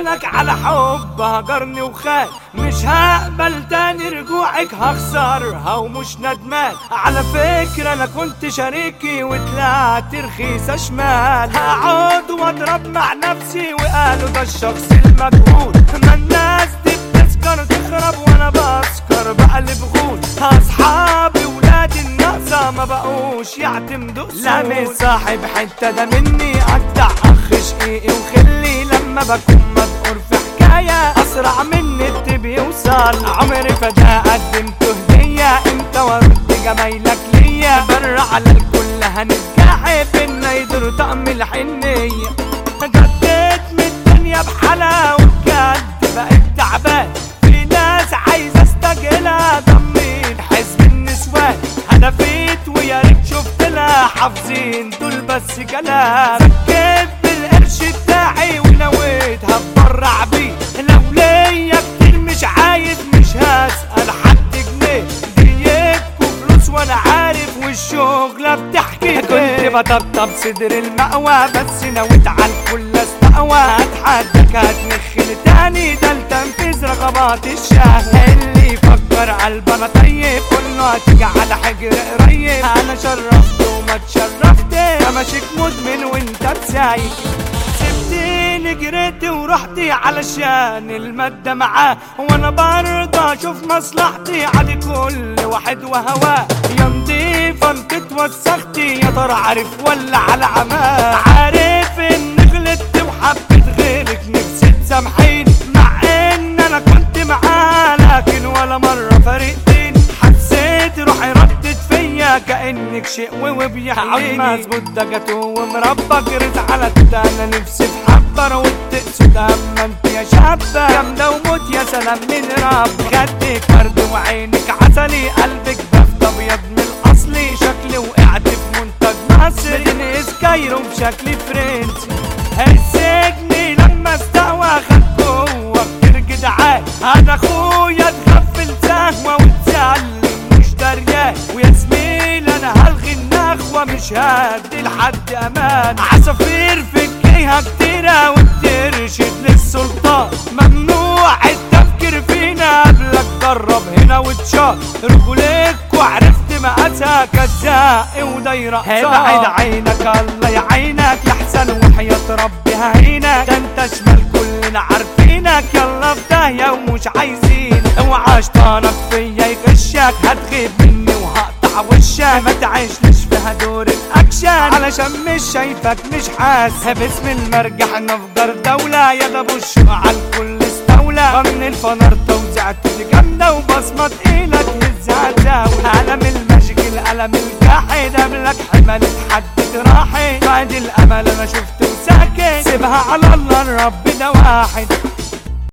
لك على حب هجرني وخان مش هقبل تاني رجوعك هخسرها ومش ندمان على فكرة انا كنت شريكي وطلعت رخيصة شمال هقعد واضرب مع نفسي وقالوا ده الشخص المجهول ما الناس دي بتسكر تخرب وانا بسكر بقلب غول اصحابي ولاد الناقصة ما بقوش يعتمدوا لا مش صاحب حتة ده مني اجدع اخ شقيقي وخلي لما بكون مدقور في حكاية اسرع من النت بيوصل عمري فدا قدمته هدية انت ورد جمايلك ليا بر على الكل هنتجاحب بينا يدور طقم الحنية جديت من الدنيا بحالها وبجد بقيت تعبان في ناس عايزة استجلها ضمين حزب النسوان هدفيت ويا ريت شفت لها حافظين دول بس كلام سكت بالقرش بتاعي ونويت هتبرع بيه لو ليا كتير مش عايز مش هسأل حد جنيه ديتكوا فلوس وانا عارف والشغلة بتحكي كنت بطبطب صدر المأوى بس نويت على الكل استقوى هتحدك هتنخل تاني ده لتنفيذ رغبات الشهر اللي يفكر قلبنا طيب كله هتيجي على حجر قريب انا شرفت وما اتشرفت ماشيك مدمن وانت مسايك سبتيني جريت ورحتي علشان المادة معاه وانا برضه اشوف مصلحتي على كل واحد وهواه يا نضيفة انت اتوسختي يا ترى عارف ولا على عماه عارف ان غلطت وحبيت غيرك نفسي تسامحيني مع ان انا كنت معاه لكن ولا مرة فرقتني حسيت روحي ردت فيا كأنك شيء وبيحييني عم اظبط ده جاتو ومربى جريت على كده انا نفسي في حبة وبتقصد اما انت يا شابة جامدة وموت يا سلام من رب خدك ورد وعينك عسلي قلبك بفت ابيض من الاصلي شكلي وقعت في منتج مصري مدينة كايرو بشكل فرنسي السجن لما استوى خد جوه كتير جدعان انا اخويا اتغفل سهوة واتسلم مش دريان ويا زميل انا هلغي النخوة مش هدي لحد امان عصافير في الجيهة كتيرة وبترشد للسلطان ممنوع التفكير فينا قبلك جرب هنا واتشاط رجولك وعرفت مقاسها كزاقي ودايرة ابعد عينك الله يعينك لحسن وحياة ربي هعينك ده انت شمال كلنا عارفينك يلا في داهية ومش عايزين اوعى شطانك فيا يغشك هتغيب مني وهقطع وشك ما تعيشليش فيها دور الاكشن علشان مش شايفك مش حاسس باسم المرجح نفجر دولة يا ده بوش على الكل استولى من الفنر توزعت دي جامدة وبصمة تقيلة تهزها دولة قلم الماجيك القلم الجاحد قبلك حمل حد جراحي بعد الامل انا شفت وساكت سيبها على الله الرب ده واحد